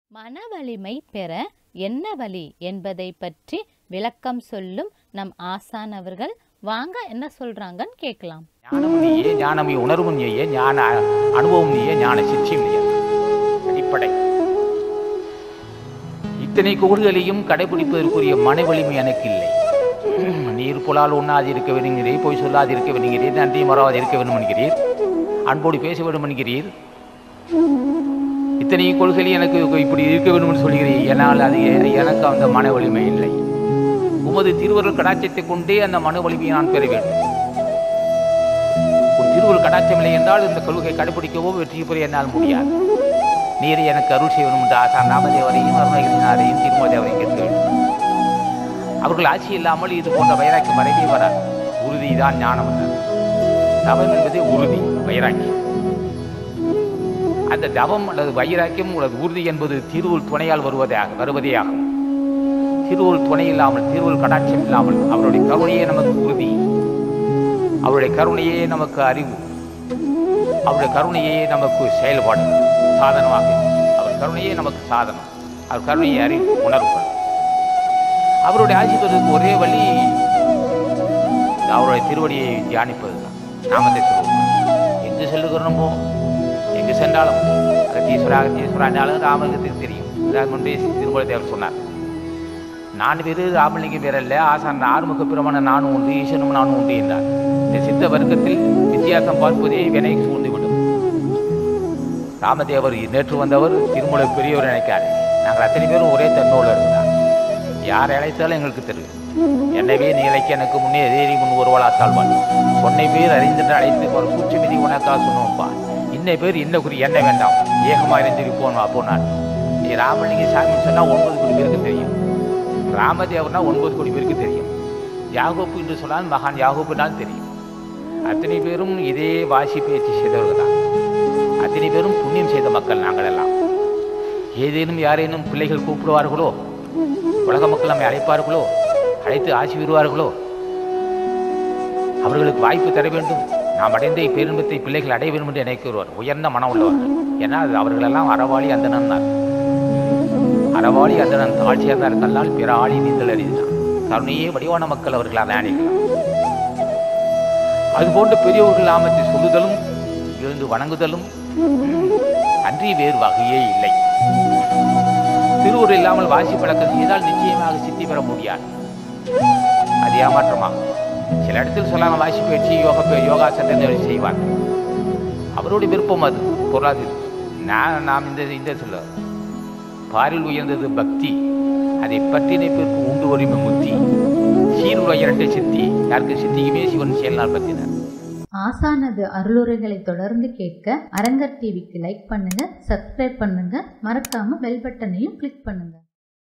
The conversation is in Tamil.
மன வலிமை பெற என்ன வழி என்பதை பற்றி விளக்கம் சொல்லும் நம் ஆசான் அவர்கள் வாங்க என்ன சொல்றாங்கன்னு கேட்கலாம் ஞானம் நீயே ஞானம் உணர்வும் நீயே ஞான அனுபவம் நீயே ஞான சித்தியும் நீயே அடிப்படை இத்தனை கோடுகளையும் கடைபிடிப்பதற்குரிய மன வலிமை எனக்கு இல்லை நீர் புலால் உண்ணாது இருக்க வேணுங்கிறீர் பொய் சொல்லாது இருக்க வேணுங்கிறீர் நன்றி மறவாது இருக்க வேண்டும் என்கிறீர் அன்போடு பேச வேண்டும் என்கிறீர் இத்தனை கொள்கை எனக்கு இப்படி இருக்க வேண்டும் என்று சொல்கிறீர் என்னால் அது எ- எனக்கு அந்த மன வலிமை இல்லை உமது திருவருள் கடாட்சத்தை கொண்டே அந்த மன வலிமையை நான் பெற வேண்டும் உன் திருவுருள் கடாட்சம் இல்லை என்றால் இந்த கொள்கை கடைபிடிக்கவோ வெற்றி பெற என்னால் முடியாது நீர் எனக்கு அருள் செய்ய வேண்டும் என்று ஆசான் நாமதேவரையும் அருணகிரிநாதையும் திருமதேவரையும் கேட்க வேண்டும் அவர்கள் ஆட்சி இல்லாமல் இது போன்ற வைராக்கியம் வரவே வராது உறுதிதான் ஞானம் என்றார் தவம் என்பதே உறுதி வைராக்கியம் அந்த தவம் அல்லது வைராக்கியம் அல்லது உறுதி என்பது திருவுள் துணையால் வருவதாக வருவதே ஆகும் திருவுள் துணை இல்லாமல் திருவுள் கடாட்சம் இல்லாமல் அவருடைய கருணையே நமக்கு உறுதி அவருடைய கருணையே நமக்கு அறிவு அவருடைய கருணையே நமக்கு செயல்பாடு சாதனமாக அவர் கருணையே நமக்கு சாதனம் அவர் கருணையை அறிவு உணர்வு அவருடைய ஆட்சி பெறுவதற்கு ஒரே வழி அவருடைய திருவடியை தியானிப்பது தான் நாமத்தை சொல்லுவோம் எங்கு செல்லுகிறோமோ எங்கு சென்றாலும் அகத்தீஸ்வரா அகத்தீஸ்வரானாலும் ராமலிங்கத்துக்கு தெரியும் இதான் முன்பே திருமலை தேவர் சொன்னார் நான் வேறு ராமலிங்கம் வேறல்ல ஆசான் ஆறுமுக பிரமண நானும் உண்டு ஈசனும் நானும் உண்டு என்றார் இந்த சித்த வர்க்கத்தில் வித்தியாசம் பார்ப்பதே வினை சூழ்ந்துவிடும் ராமதேவர் நேற்று வந்தவர் திருமலை பெரியவர் நினைக்காரு நாங்கள் அத்தனை பேரும் ஒரே தன்னோடு இருந்தார் யார் அழைத்தாலும் எங்களுக்கு தெரியும் எனவே நீ இலைக்கு எனக்கு முன்னே எதேறி முன் ஒருவளாத்தாழ்வாள் சொன்னை பேர் அறிந்திட்டு அழைத்து ஒரு சூட்சி மிதி உனக்கா சொன்னோம்ப்பா இன்ன பேர் இன்ன குறி என்ன வேண்டாம் ஏகமாக இருந்திருப்போம் அப்போ நான் நீ ராமலிங்க சாமி சொன்னால் ஒன்பது கோடி பேருக்கு தெரியும் ராமதேவர்னா ஒன்பது கோடி பேருக்கு தெரியும் யாகோப்பு என்று சொன்னால் மகான் யாகோப்புனால் தெரியும் அத்தனை பேரும் இதே வாசி பேச்சு செய்தவர்கள் தான் அத்தனை பேரும் புண்ணியம் செய்த மக்கள் நாங்கள் எல்லாம் ஏதேனும் யாரேனும் பிள்ளைகள் கூப்பிடுவார்களோ உலக மக்கள் நம்மை அழைப்பார்களோ அழைத்து ஆசி விடுவார்களோ அவர்களுக்கு வாய்ப்பு தர வேண்டும் நாம் அடைந்த பேரின்பத்தை பிள்ளைகள் அடைய வேண்டும் என்று நினைக்கிறவர் உயர்ந்த மனம் உள்ளவர்கள் ஏன்னா அது அவர்களெல்லாம் அறவாளி அந்தனன் அறவாளி அந்தனன் தாழ்ச்சியார்ந்தார் கல்லால் பிற ஆளி நீந்தல் அறிந்தான் கருணையே வடிவான மக்கள் அவர்கள் அதை அணைக்கலாம் அதுபோன்ற பெரியவர்கள் நாமத்தை சொல்லுதலும் எழுந்து வணங்குதலும் அன்றி வேறு வகையே இல்லை திருவுரு இல்லாமல் வாசி பழக்கம் செய்தால் நிச்சயமாக சித்தி பெற முடியாது அது ஏமாற்றமாகும் சில இடத்தில் சொல்லலாம் வாசி பயிற்சி யோகா ப- யோகாசனத்தை செய்வார் அவருடைய விருப்பம் அது பொருளாது நான் நாம் இந்த இந்த சொல்ல பாரில் உயர்ந்தது பக்தி அதை பற்றினை பிறப்பு உண்டு உரிமை முத்தி சீர் உயரட்டை சித்தி யாருக்கு சித்திக்குமே சிவன் செயல்நாள் பற்றினார் ஆசானது அருளுரைகளை தொடர்ந்து கேட்க அரங்கர் டிவிக்கு லைக் பண்ணுங்க சப்ஸ்கிரைப் பண்ணுங்க மறக்காம பெல் பட்டனையும் கிளிக் பண்ணுங்க